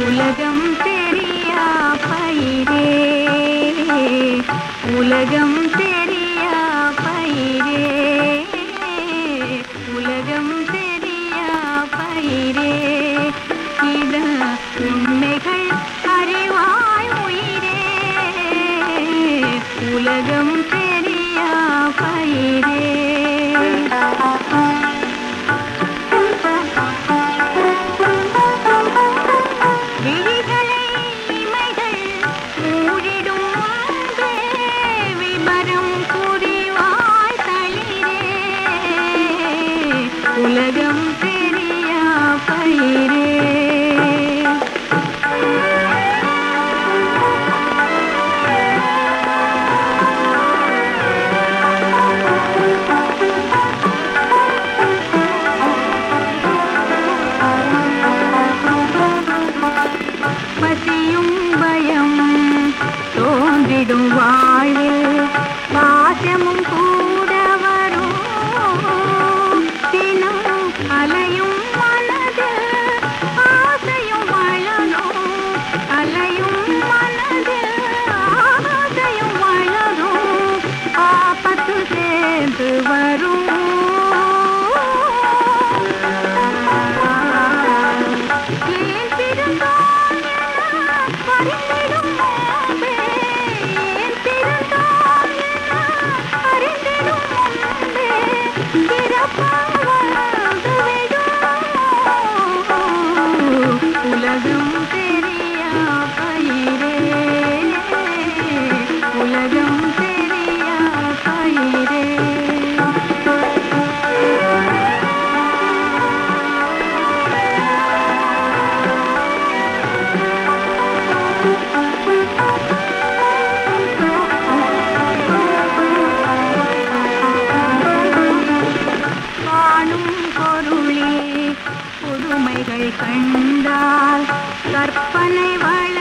உலகம் தெரியா பயிரே உலகம் தெரியா பயிரே உலகம் தெரியா பயிரே இத உண்மைகள் அறிவாய் உயிரே உலகம் தெரியா பயிரே விழிகளை இமைகள் மூடிடும் முன்பே விபரம் புரிவாய் தளிரே உலகம் தெரியா பயிரே பசியும் பயம் தோன்றிடும் வாழ்வில் பாசமும் கூட வரும் தினம் அலையும் மனது ஆசையும் வளரும் அலையும் மனது ஆசையும் வளரும் ஆபத்து சேர்ந்து வரும் ஏன் பிறந்தோம் என அறிந்திடும் முன்பே, ஏன் பிறந்தோம் என அறிந்திடும் முன்பே, பிறப்பால் வந்துவிடும். உலகம் தெரியா பயிரே உலகம் தெரியா பயிரே காணும் பொருளே புதுமைகள் கண்டால் கற்பனை வள